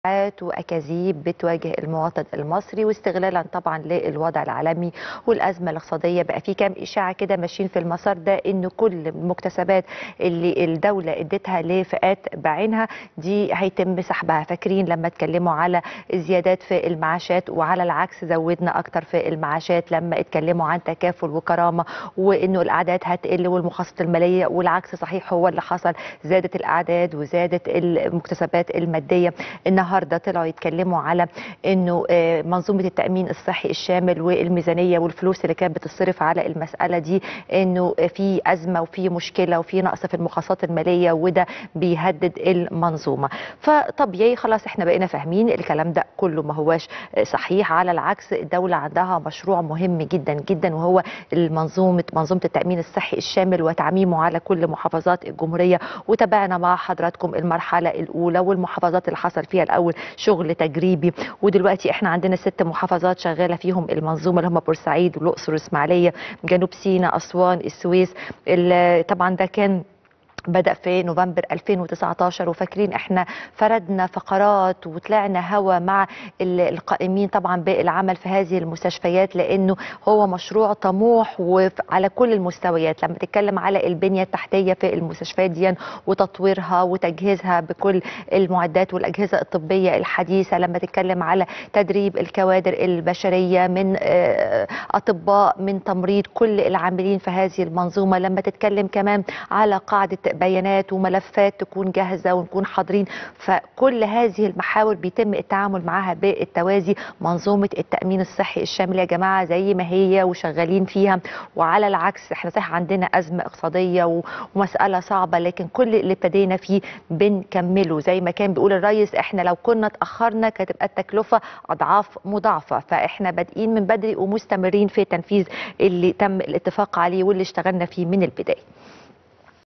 اشاعات واكاذيب بتواجه المواطن المصري واستغلالا طبعا للوضع العالمي والازمه الاقتصاديه بقى في كام اشاعه كده ماشيين في المسار ده ان كل المكتسبات اللي الدوله ادتها لفئات بعينها دي هيتم سحبها فاكرين لما اتكلموا على الزيادات في المعاشات وعلى العكس زودنا اكتر في المعاشات لما اتكلموا عن تكافل وكرامه وانه الاعداد هتقل والمخصصات الماليه والعكس صحيح هو اللي حصل زادت الاعداد وزادت المكتسبات الماديه النهارده طلعوا يتكلموا على انه آه، منظومه التامين الصحي الشامل والميزانيه والفلوس اللي كانت بتصرف على المساله دي انه في ازمه وفي مشكله وفي نقص في المخصصات الماليه وده بيهدد المنظومه فطبيعي خلاص احنا بقينا فاهمين الكلام ده كله ما هواش صحيح على العكس الدوله عندها مشروع مهم جدا جدا وهو المنظومه منظومه التامين الصحي الشامل وتعميمه على كل محافظات الجمهوريه وتابعنا مع حضراتكم المرحله الاولى والمحافظات اللي حصل فيها الاول شغل تجريبي ودلوقتي احنا عندنا ست محافظات شغاله فيهم المنظومه اللي هم بورسعيد والاقصر والاسماعيليه جنوب سيناء اسوان السويس ال- طبعا ده كان بدأ في نوفمبر 2019 وفاكرين احنا فردنا فقرات وطلعنا هوا مع ال- القائمين طبعا بالعمل في هذه المستشفيات لانه هو مشروع طموح وعلى كل المستويات لما تتكلم على البنية التحتية في المستشفيات دي وتطويرها وتجهيزها بكل المعدات والأجهزة الطبية الحديثة لما تتكلم على تدريب الكوادر البشرية من آه، أطباء من تمريض كل العاملين في هذه المنظومة لما تتكلم كمان على قاعدة بيانات وملفات تكون جاهزة ونكون حاضرين فكل هذه المحاور بيتم التعامل معها بالتوازي منظومة التأمين الصحي الشامل يا جماعة زي ما هي وشغالين فيها وعلى العكس احنا صحيح عندنا أزمة اقتصادية و- ومسألة صعبة لكن كل اللي ابتدينا فيه بنكمله زي ما كان بيقول الرئيس احنا لو كنا اتأخرنا كانت تبقى التكلفة أضعاف مضاعفة فاحنا بادئين من بدري ومستمرين في تنفيذ اللي تم الاتفاق عليه واللي اشتغلنا فيه من البداية